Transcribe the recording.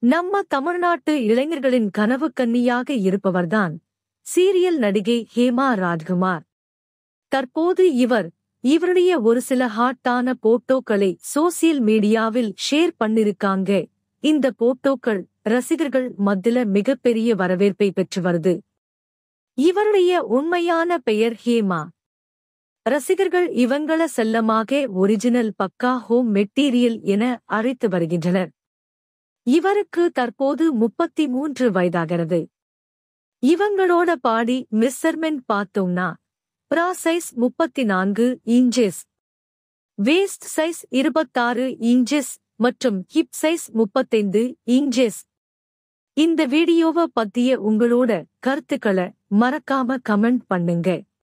நம்ம தமிழ்நாட்டு இளைஞர்களின் கனவு கன்னியாக இருப்பவர்தான் சீரியல் நடிகை ஹேமா ராஜ்குமார் தற்போது இவர் இவருடைய ஒரு சில ஹாட்டான போட்டோக்களை சோசியல் மீடியாவில் ஷேர் பண்ணிருக்காங்க இந்த போட்டோக்கள் ரசிகர்கள் மத்தில மிகப்பெரிய வரவேற்பை பெற்று வருது இவருடைய உண்மையான பெயர் ஹேமா ரசிகர்கள் இவங்கள செல்லமாக ஒரிஜினல் பக்கா ஹோம் மெட்டீரியல் என அழைத்து வருகின்றனர் இவருக்கு தற்போது முப்பத்தி மூன்று வயதாகிறது இவங்களோட பாடி மெஷர்மென்ட் பார்த்தோம்னா பிரா சைஸ் முப்பத்தி நான்கு இன்ச்சஸ் வேஸ்ட் சைஸ் இருபத்தாறு இன்ச்சஸ் மற்றும் ஹிப் சைஸ் முப்பத்தைந்து இன்ச்சஸ் இந்த வீடியோவை பத்திய உங்களோட கருத்துக்களை மறக்காம கமெண்ட் பண்ணுங்க